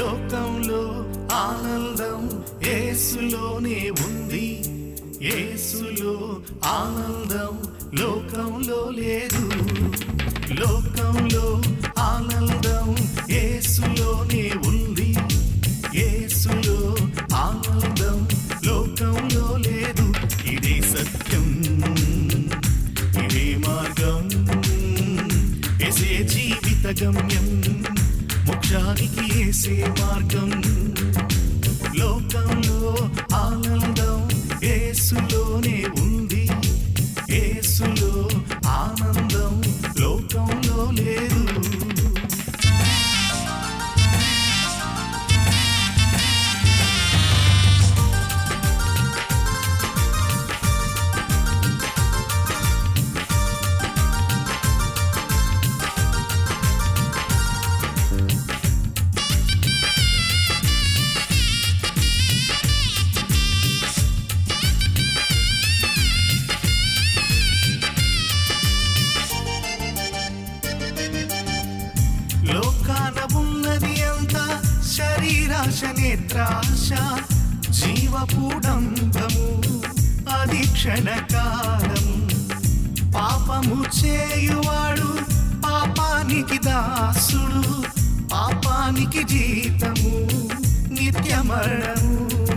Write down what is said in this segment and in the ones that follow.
లోకంలో ఆనందం యేసులోనే ఉంది యేసులో ఆనందం లోకంలో లేదు లోకంలో ఆనందం యేసులోనే ఉంది యేసులో ఆనందం లోకంలో లేదు ఇదే సత్యం ఇదే మార్గం ఎసే జీవిత గమ్యం మోక్షానికి ఏసే మార్గం లోకంలో ఆనందం యేసులోనే ఉంది యేసులో ఆనందం లోకంలో లేదు లోకాన ఉన్నది అంత శరీరాశ నేత్రాశ జీవపూడంబము అది క్షణకాలము పాపము చేయువాడు పాపానికి దాసుడు పాపానికి జీతము నిత్య మరణము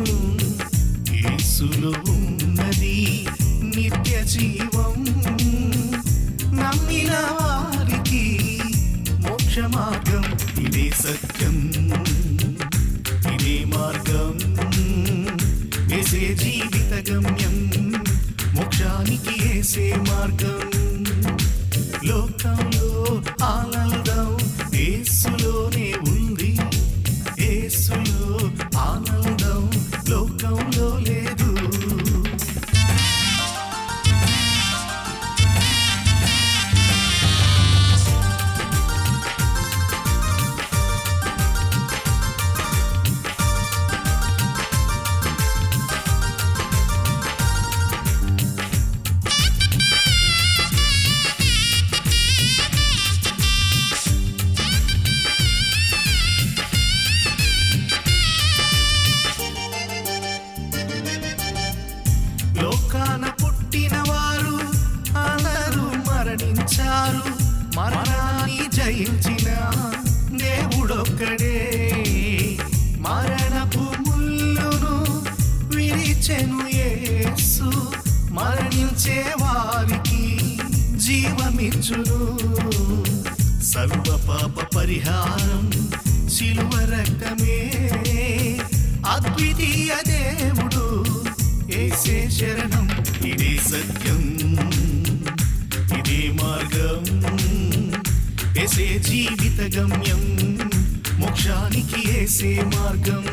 యేసులో ఉన్నది నిత్య జీవం నమ్మిన వారికి మోక్ష మార్గం ఇదే సత్యం ఇదే మార్గం ఏసే జీవిత గమ్యం మోక్షానికి ఏసే మార్గం లోకంలో ఆనందం యేసులోనే ఉంది యేసులో ఆనందం లోకంలో లేదు లోకాన పుట్టిన వారు అందరూ మరణించారు మరణాన్ని జయించిన దేవుడొక్కడే మరణపు ముల్లును విరిచెను యేసు మరణించే వారికి జీవమిచ్చును సర్వ పాప పరిహారం శిలువ రక్తమే అద్వితీయ దేవుడు ఏసే శరణం ఇదే సత్యం ఇదే మార్గం ఏసే జీవిత గమ్యం మోక్షానికి ఏసే మార్గం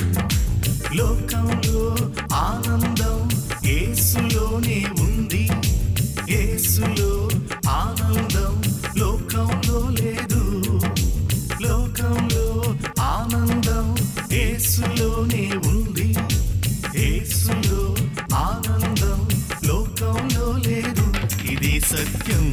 లోకంలో ఆనందం యేసులోనే ఉంది యేసులో ఆనందం లోకంలో లేదు లోకంలో ఆనందం యేసులోనే ఉంది యేసులో ఆనందం లోకంలో లేదు ఇది సత్యం